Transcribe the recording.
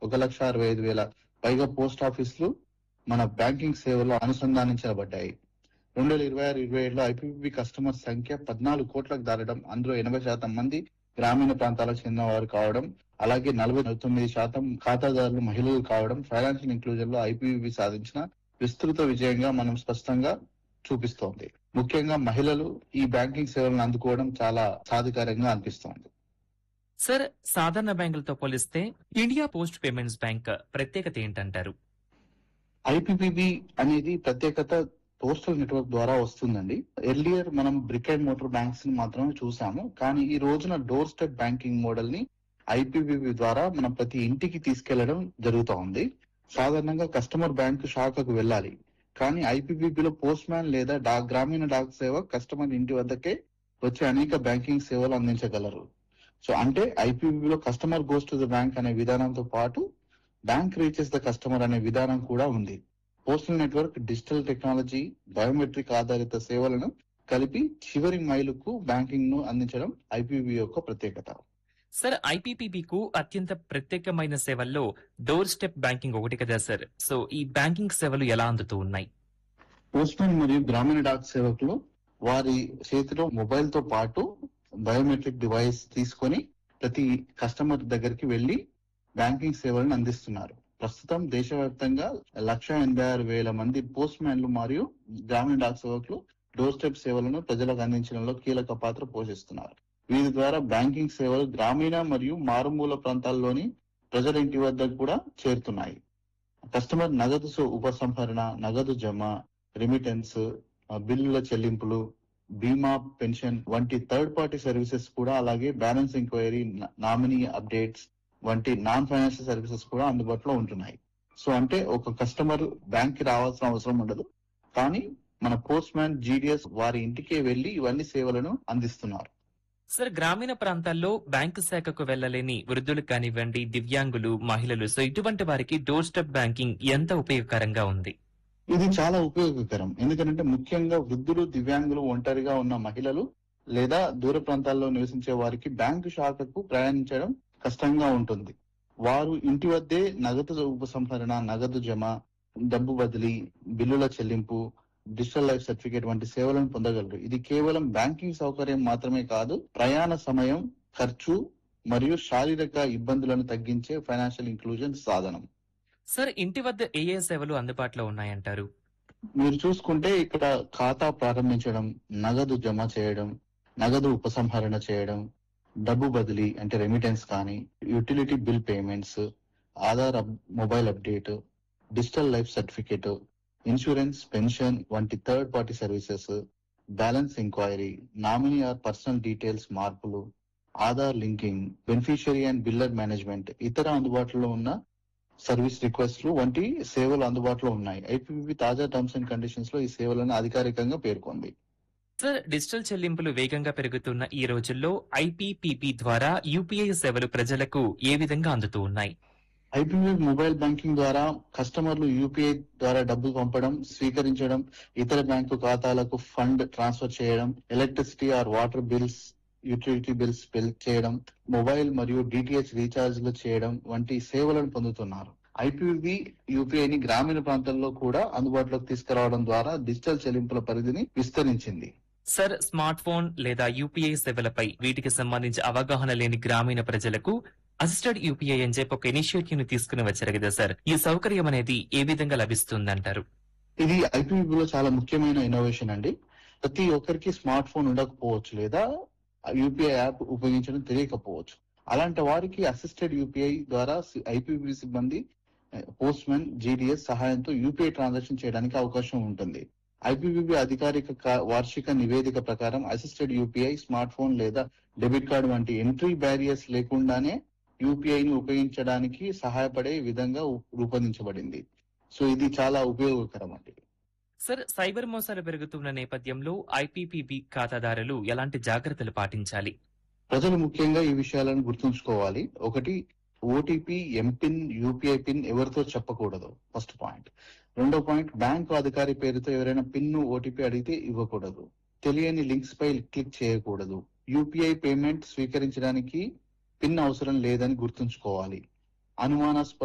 ఒక లక్ష అరవై ఐదు వేల పైగా పోస్ట్ ఆఫీసులు మన బ్యాంకింగ్ సేవలు అనుసంధానించబడ్డాయి రెండు వేల ఇరవై ఆరు ఇరవై ఏడులో ఐపీపీ కస్టమర్ సంఖ్య పద్నాలుగు కోట్లకు దాటడం అందులో ఎనభై శాతం మంది గ్రామీణ ప్రాంతాలకు చెందిన వారు కావడం అలాగే నలభై తొమ్మిది శాతం ఖాతాదారులు మహిళలు కావడం ఫైనాన్షియల్ ఇంక్లూజన్ లో ఐపీపీ సాధించిన విస్తృత విజయంగా మనం స్పష్టంగా చూపిస్తోంది ముఖ్యంగా మహిళలు ఈ బ్యాంకింగ్ సేవలను అందుకోవడం చాలా సాధికారంగా అనిపిస్తోంది సార్ సాధారణ బ్యాంకులతో పోలిస్తే ఇండియా పోస్ట్ పేమెంట్స్ బ్యాంక్ ప్రత్యేకత ఏంటంటారు ఐపీపీబీ అనేది ప్రత్యేకత పోస్టల్ నెట్వర్క్ ద్వారా వస్తుందండి ఎర్లియర్ మనం బ్రిక్ అండ్ మోటార్ బ్యాంక్స్ ని మాత్రమే చూసాము కానీ ఈ రోజున డోర్ స్టెప్ బ్యాంకింగ్ మోడల్ ని ఐపీబీబీ ద్వారా మనం ప్రతి ఇంటికి తీసుకెళ్లడం జరుగుతూ ఉంది సాధారణంగా కస్టమర్ బ్యాంకు శాఖకు వెళ్ళాలి కానీ ఐపీబీబీలో పోస్ట్ మ్యాన్ లేదా డాక్ గ్రామీణ డాక్ సేవ కస్టమర్ ఇంటి వద్దకే వచ్చి అనేక బ్యాంకింగ్ సేవలు అందించగలరు సో అంటే ఐపీబీలో customer goes to the bank అనే విధానంతో పాటు బ్యాంక్ రీచెస్ ద కస్టమర్ అనే విధానం కూడా ఉంది postal network digital technology biometric ఆధారిత సేవలను కలిపి చివరి మైలుకు బ్యాంకింగ్ ను అందించడం ఐపీబీ యొక్క ప్రత్యేకత సార్ ఐపీపీబీకు అత్యంత ప్రత్యేకమైన సేవల్లో డోర్ స్టెప్ బ్యాంకింగ్ ఒకటి కదా సార్ సో ఈ బ్యాంకింగ్ సేవలు ఎలా అందుతూ ఉన్నాయి పోస్ట్మెన్ మరియు గ్రామీణ డాక్ సేవకులు వారి చేతిలో మొబైల్ తో పాటు బయోమెట్రిక్ డివైస్ తీసుకొని ప్రతి కస్టమర్ దగ్గరికి వెళ్లి బ్యాంకింగ్ సేవలను అందిస్తున్నారు ప్రస్తుతం దేశవ్యాప్తంగా లక్ష ఎనభై ఆరు వేల మంది పోస్ట్ మ్యాన్లు మరియు గ్రామీణ డాక్ సేవకులు డోర్ స్టెప్ సేవలను ప్రజలకు అందించడంలో కీలక పాత్ర పోషిస్తున్నారు వీరి ద్వారా బ్యాంకింగ్ సేవలు గ్రామీణ మరియు మారుమూల ప్రాంతాల్లోని ప్రజల ఇంటి వద్దకు కూడా చేరుతున్నాయి కస్టమర్ నగదు సు- ఉపసంహరణ నగదు జమ రెమిటెన్స్ ఆ, బిల్లుల చెల్లింపులు బీమా పెన్షన్ వంటి థర్డ్ పార్టీ సర్వీసెస్ కూడా అలాగే బ్యాలెన్స్ ఎంక్వైరీ నామినీ అప్డేట్స్ వంటి నాన్ ఫైనాన్షియల్ సర్వీసెస్ కూడా అందుబాటులో ఉంటున్నాయి సో అంటే ఒక కస్టమర్ బ్యాంక్ కి రావాల్సిన అవసరం ఉండదు కానీ మన పోస్ట్ మ్యాన్ జీడిఎస్ వారి ఇంటికే వెళ్లి ఇవన్నీ సేవలను అందిస్తున్నారు సార్ గ్రామీణ ప్రాంతాల్లో బ్యాంకు శాఖకు వెళ్లలేని వృద్ధులు కానివ్వండి దివ్యాంగులు మహిళలు సో ఇటువంటి వారికి డోర్ స్టెప్ బ్యాంకింగ్ ఎంత ఉపయోగకరంగా ఉంది ఇది చాలా ఉపయోగకరం ఎందుకంటే ముఖ్యంగా వృద్ధులు దివ్యాంగులు ఒంటరిగా ఉన్న మహిళలు లేదా దూర ప్రాంతాల్లో నివసించే వారికి బ్యాంకు శాఖకు ప్రయాణించడం కష్టంగా ఉంటుంది వారు ఇంటి వద్దే నగదు ఉపసంహరణ నగదు జమ డబ్బు బదిలీ బిల్లుల చెల్లింపు డిజిటల్ లైఫ్ సర్టిఫికేట్ వంటి సేవలను పొందగలరు ఇది కేవలం బ్యాంకింగ్ సౌకర్యం మాత్రమే కాదు ప్రయాణ సమయం ఖర్చు మరియు శారీరక ఇబ్బందులను తగ్గించే ఫైనాన్షియల్ ఇంక్లూజన్ సాధనం సార్ ఇంటి వద్ద ఏ ఏ సేవలు అందుబాటులో ఉన్నాయంటారు మీరు చూసుకుంటే ఇక్కడ ఖాతా ప్రారంభించడం నగదు జమ చేయడం నగదు ఉపసంహరణ చేయడం డబ్బు బదిలీ అంటే రెమిటెన్స్ కానీ యూటిలిటీ బిల్ పేమెంట్స్ ఆధార్ అప్- mobile update digital life certificate insurance pension వంటి third party services balance enquiry nominee or personal details మార్పులు Aadhaar linking beneficiary and biller management ఇతర అందుబాటులో ఉన్న సర్వీస్ రిక్వెస్ట్లు వంటి సేవలు అందుబాటులో ఉన్నాయి ఐపీపీ తాజా టర్మ్స్ అండ్ కండిషన్స్ లో ఈ సేవలను అధికారికంగా పేర్కొంది సార్ డిజిటల్ చెల్లింపులు వేగంగా పెరుగుతున్న ఈ రోజుల్లో ఐపీపీబీ ద్వారా యూపీఐ సేవలు ప్రజలకు ఏ విధంగా అందుతూ ఉన్నాయి ఐపీపీ మొబైల్ బ్యాంకింగ్ ద్వారా కస్టమర్లు యూపీఐ ద్వారా డబ్బు పంపడం స్వీకరించడం ఇతర బ్యాంకు ఖాతాలకు ఫండ్ ట్రాన్స్ఫర్ చేయడం electricity or water bills utility bills bill చేయడం మొబైల్ మరియు డిటిహెచ్ రీఛార్జ్లు చేయడం వంటి సేవలను పొందుతున్నారు ఐపీబీ యూపీఐని గ్రామీణ ప్రాంతాల్లో కూడా అందుబాటులోకి తీసుకురావడం ద్వారా డిజిటల్ చెల్లింపుల పరిధిని విస్తరించింది సార్ స్మార్ట్ ఫోన్ లేదా యూపీఐ సేవలపై వీటికి సంబంధించి అవగాహన లేని గ్రామీణ ప్రజలకు అసిస్టెడ్ యూపీఐ అని చెప్పి ఒక ఇనిషియేటివ్ ని తీసుకుని వచ్చారు కదా సార్ ఈ సౌకర్యం అనేది ఏ విధంగా లభిస్తుందంటారు ఇది ఐపీబీలో చాలా ముఖ్యమైన ఇన్నోవేషన్ అండి ప్రతి ఒక్కరికి స్మార్ట్ ఫోన్ ఉండకపోవచ్చు లేదా యూపీఐ యాప్ ఉపయోగించడం తెలియకపోవచ్చు అలాంటి వారికి అసిస్టెడ్ యూపీఐ ద్వారా ఐపీబీ సిబ్బంది పోస్ట్ మ్యాన్ జీడీఎస్ సహాయంతో యూపీఐ ట్రాన్సాక్షన్ చేయడానికి అవకాశం ఉంటుంది ఐపీబీబీ అధికారిక కా- వార్షిక నివేదిక ప్రకారం అసిస్టెడ్ యూపీఐ స్మార్ట్ ఫోన్ లేదా డెబిట్ కార్డు వంటి ఎంట్రీ బ్యారియర్స్ లేకుండానే యూపీఐ ని ఉపయోగించడానికి సహాయపడే విధంగా ఉ- రూపొందించబడింది సో ఇది చాలా ఉపయోగకరం అండి సార్ సైబర్ మోసాలు పెరుగుతున్న నేపథ్యంలో ఐపీపీబీ ఖాతాదారులు ఎలాంటి జాగ్రత్తలు పాటించాలి ప్రజలు ముఖ్యంగా ఈ విషయాలను గుర్తుంచుకోవాలి ఒకటి ఓటీపీ ఎంపిన్ యూపీఐ పిన్ ఎవరితో చెప్పకూడదు ఫస్ట్ పాయింట్ రెండో పాయింట్ బ్యాంకు అధికారి పేరుతో ఎవరైనా పిన్ ఓటీపీ అడిగితే ఇవ్వకూడదు తెలియని లింక్స్ పై క్లిక్ చేయకూడదు యూపీఐ పేమెంట్ స్వీకరించడానికి పిన్ అవసరం లేదని గుర్తుంచుకోవాలి అనుమానాస్పద